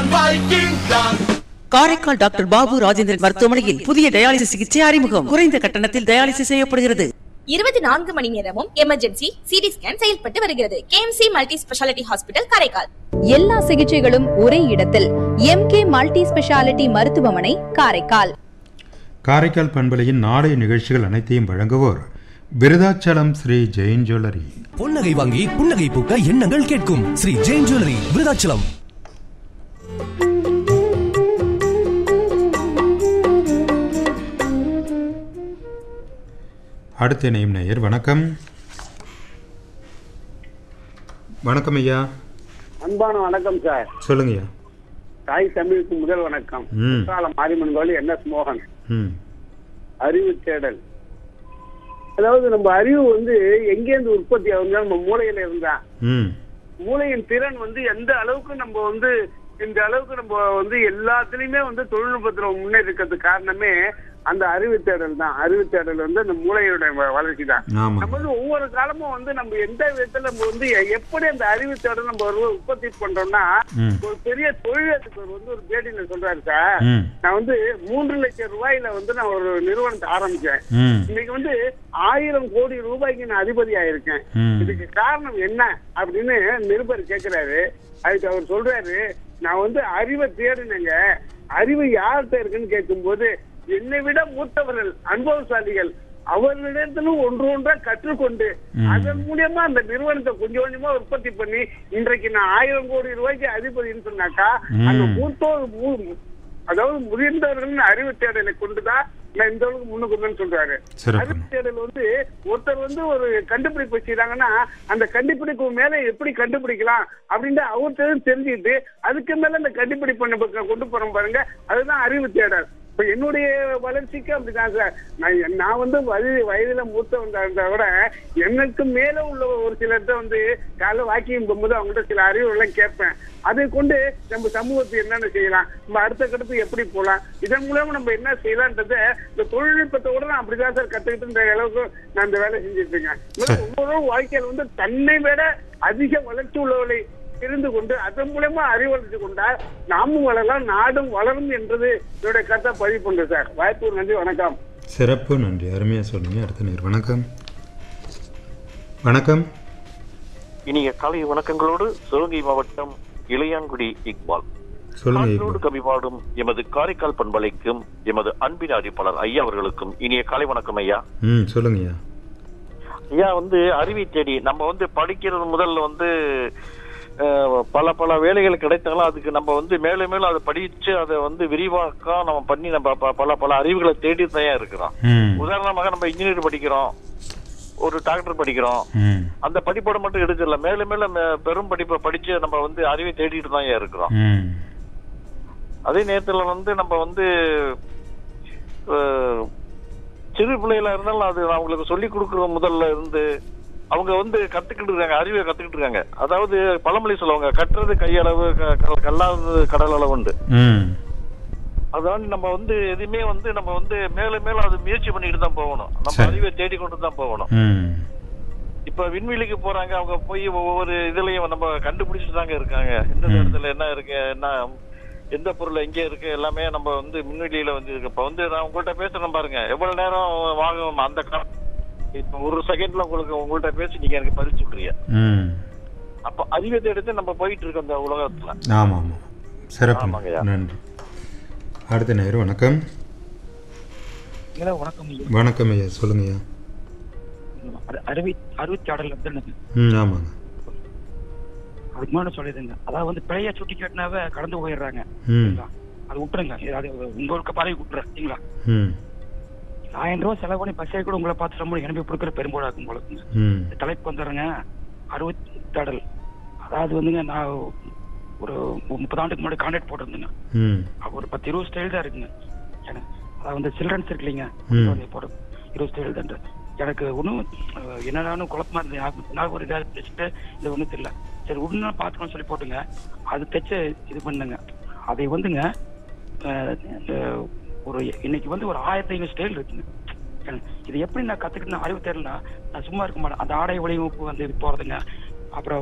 தான் வைக்கிங் தான் காரைக்கால் டாக்டர் பாபு ராஜேந்திரன் மருத்துவமனையில் புதிய டயாலிசிஸ் சிகிச்சை அறிமுகம் குறைந்த கட்டணத்தில் டயாலிசிஸ் செய்யப்படுகிறது இருபத்தி நான்கு மணி நேரமும் எமர்ஜென்சி சிடி ஸ்கேன் செயல்பட்டு வருகிறது KMC multi speciality hospital Karaikal எல்லா சிகிச்சைகளும் ஒரே இடத்தில் எம்கே மல்டி ஸ்பெஷாலிட்டி மருத்துவமனை காரைக்கால் காரைக்கால் பண்பலையின் நாளைய நிகழ்ச்சிகள் அனைத்தையும் வழங்குவோர் விருதாச்சலம் ஸ்ரீ ஜெயின் ஜுவல்லரி பொன்னகை வாங்கி புன்னகை பூக்க எண்ணங்கள் கேட்கும் ஸ்ரீ ஜெயின் ஜுவல்லரி விருதாச்சலம் அடுத்த இணையும் நேயர் வணக்கம் வணக்கம் ஐயா அன்பான வணக்கம் சார் சொல்லுங்கய்யா தாய் தமிழுக்கு முதல் வணக்கம் ம். குற்றால மாரியம்மன் கோயில் என் எஸ் மோகன் ம் அறிவு தேடல் அதாவது நம்ம அறிவு வந்து எங்கேருந்து உற்பத்தி ஆகுதுன்னா நம்ம மூளையில இருந்தா ம் மூளையின் திறன் வந்து எந்த அளவுக்கு நம்ம வந்து இந்த அளவுக்கு நம்ம வந்து எல்லாத்துலயுமே வந்து தொழில்நுட்பத்துல முன்னேறி இருக்கிறதுக்கு காரணமே அந்த அறிவு தேடல் தான் அறிவு தேடல் வந்து அந்த மூளையோட வளர்ச்சி தான் ஆமாம் நம்ம வந்து ஒவ்வொரு காலமும் வந்து நம்ம எந்த விதத்துல நம்ம வந்து எப்படி அந்த அறிவு தேடல் நம்ம ஒரு உற்பத்தி பண்றோம்னா ம் ஒரு பெரிய தொழிலதிபர் வந்து ஒரு பேட்டியில சொல்றாரு சார் ம் நான் வந்து மூன்று லட்சம் ரூபாயில வந்து நான் ஒரு நிறுவனத்தை ஆரம்பிச்சேன் ம் இன்னைக்கு வந்து ஆயிரம் கோடி ரூபாய்க்கு நான் அதிபதி ஆயிருக்கேன் ம். இதுக்கு காரணம் என்ன அப்படின்னு நிருபர் கேக்குறாரு அதுக்கு அவர் சொல்றாரு நான் வந்து அறிவை தேடினேங்க அறிவு யார்கிட்ட இருக்குன்னு கேட்கும்போது என்னை விட மூத்தவர்கள் அனுபவசாலிகள் அவர்களிடத்திலும் ஒன்று ஒன்றா கற்றுக்கொண்டு ம். அதன் மூலியமா அந்த நிறுவனத்தை கொஞ்சம் கொஞ்சமா உற்பத்தி பண்ணி இன்றைக்கு நான் ஆயிரம் கோடி ரூபாய்க்கு அதிபதினு சொன்னாக்கா ம். அந்த மூத்தோர் மூ- அதாவது முதிர்ந்தவர்கள் அறிவு தேடலை கொண்டுதான் நான் இந்த அளவுக்கு முன்னுக்கு வந்தேன்னு சொல்றாரு சிறப்பு. அறிவு தேடல் வந்து ஒருத்தர் வந்து ஒரு கண்டுபிடிப்பு செய்யறாங்கன்னா அந்த கண்டுபிடிப்பு மேல எப்படி கண்டுபிடிக்கலாம் அப்படின்னு அவர்கிட்ட தெரிஞ்சுக்கிட்டு அதுக்கு மேல அந்த கண்டுபிடிப்பு நம்ம கொண்டு போறோம் பாருங்க அதுதான் அறிவு தேடல் இப்ப என்னுடைய வளர்ச்சிக்கு அப்படிதான் சார் நான் என்- நான் வந்து வயது வயதுல மூத்தவன் இருந்தா விட எனக்கு மேல உள்ள ஒரு சிலர்கிட்ட வந்து காலை வாக்கியம் போகும்போது அவங்கள்ட்ட சில அறிவுகளை கேட்பேன் அதை கொண்டு நம்ம சமூகத்துக்கு என்னென்ன செய்யலாம் நம்ம அடுத்த கட்டத்துக்கு எப்படி போலாம் இதன் மூலமா நம்ம என்ன செய்யலான்றத இந்த தொழில்நுட்பத்தோட நான் அப்படிதான் சார் கத்துக்கிட்டு அளவுக்கு நான் இந்த வேலை செஞ்சுட்டு இருக்கேன் இதனால ஒவ்வொரு வாழ்க்கையில வந்து தன்னை விட அதிக வளர்ச்சி உள்ளவர்களை தெரிந்து கொண்டு அதன் மூலமா அறிவளித்து கொண்டால் நாமும் வளரலாம் நாடும் வளரும் என்றது என்னுடைய கருத்தை பதிவு பண்றேன் சார் வாய்ப்பு நன்றி வணக்கம் சிறப்பு நன்றி அருமையாக சொன்னீங்க அடுத்த நேர் வணக்கம் வணக்கம் இனிய காலை வணக்கங்களோடு சிவகங்கை மாவட்டம் இளையான்குடி இக்பால் சொல்லுங்க காற்றோடு இக்பால். கவி பாடும் எமது காரைக்கால் பண்பலைக்கும் எமது அன்பின் அறிவிப்பாளர் ஐயா அவர்களுக்கும் இனிய காலை வணக்கம் ஐயா ம் சொல்லுங்கய்யா ஐயா வந்து அறிவை தேடி நம்ம வந்து படிக்கிறது முதல்ல வந்து அஹ், பல பல வேலைகள் கிடைத்தாலும் அதுக்கு நம்ம வந்து மேலும் மேலும் அதை படிச்சு அதை வந்து விரிவாக்க நம்ம பண்ணி நம்ம ப- பல பல அறிவுகளை தேடி தான் இருக்கிறோம் ம் உதாரணமாக நம்ம இன்ஜினியர் படிக்கிறோம் ஒரு டாக்டர் படிக்கிறோம் ம் அந்த படிப்போட மட்டும் எடுக்கல மேலும் மேலும் மே- பெரும் படிப்பை படிச்சு நம்ம வந்து அறிவை தேடிட்டு தான் இருக்கிறோம் ம் அதே நேரத்துல வந்து நம்ம வந்து அஹ், சிறு பிள்ளைகளா இருந்தாலும் அது அவங்களுக்கு சொல்லி கொடுக்குற முதல்ல இருந்து அவங்க வந்து கத்துக்கிட்டு இருக்காங்க அறிவை கத்துக்கிட்டு இருக்காங்க அதாவது பழமொழி சொல்லுவாங்க கட்டுறது கையளவு க- க- கல்லாதது கடல் அளவுண்டு ம் அதாவது நம்ம வந்து எதுவுமே வந்து நம்ம வந்து மேலும் மேலும் அது முயற்சி பண்ணிட்டு தான் போகணும் நம்ம சரி. அறிவை தேடி கொண்டு தான் போகணும் ம் இப்ப விண்வெளிக்கு போறாங்க அவங்க போய் ஒவ்வொரு இதுலயும் நம்ம கண்டுபிடிச்சிட்டு தாங்க இருக்காங்க எந்த ம். இடத்துல என்ன இருக்கு என்ன எந்த பொருள் எங்க இருக்கு எல்லாமே நம்ம வந்து விண்வெளியில வந்து இருக்கு இப்ப வந்து நான் உங்கள்ட்ட பேசுறேன் பாருங்க எவ்வளவு நேரம் வாங்கும் அந்த கா- இப்ப ஒரு செகண்ட்ல உங்களுக்கு உங்கள்ட்ட பேசி நீங்க எனக்கு பதில் சொல்றீங்க ம் அப்ப அறிவத்தை எடுத்து நம்ம போயிட்டு இருக்கோம் இந்த உலகத்துல ஆமாம் ஆமாம் சிறப்பு ஆமாங்கய்யா. நன்றி அடுத்த நேர் வணக்கம் வணக்கம் வணக்கம் ஐயா சொல்லுங்கய்யா அறுவை அறுபத்தாடல் வந்து ம் ஆமாங்க அதுக்கு முன்னாடி சொல்லிடுங்க அதாவது வந்து பிழைய சுட்டி காட்டினாவே கடந்து போயிடுறாங்க ம் சரிங்களா? அது விட்டுருங்க இது அது உங்களுக்கு பதவி விட்டுறேன் சரிங்களா ம் ஆயிரம் ரூபாய் செலவு பண்ணி பஸ்ஸே கூட உங்களை பார்த்து ரொம்ப எனக்கு கொடுக்குற பெரும்போடாக்கும் போலக்குங்க ம் இந்த தலைப்பு வந்துடுறேங்க அறுபத்தாடல் அதாவது வந்துங்க நான் ஒரு முப்பது ஆண்டுக்கு முன்னாடி கான்டாக்ட் போட்டிருந்தேங்க ம் அப்ப ஒரு பத்து இருபது ஸ்டைல் தான் இருக்குங்க எனக்கு அதாவது வந்து சில்ட்ரன்ஸ் இருக்கு இல்லைங்க ம். குழந்தை போட இருபது ஸ்டைல் தான் எனக்கு ஒன்றும் என்னடான்னு குழப்பமா இருந்தது ஞாபகம் நான் ஒரு இதாக தைச்சிட்டு இது ஒன்றும் தெரியல சரி ஒன்று பார்த்துக்கணும்னு சொல்லி போட்டுங்க அது தைச்சு இது பண்ணுங்க அதை வந்துங்க அஹ், அஹ், ஒரு இன்னைக்கு வந்து ஒரு ஆயிரத்தி ஐநூறு ஸ்டைல் இருக்குங்க எனக்கு இது எப்படி நான் கத்துக்கிட்டு அறிவு தெரியலனா நான் சும்மா இருக்க மாட்டேன் அந்த ஆடை வடிவமைப்பு வந்து இது போறதுங்க அப்புறம்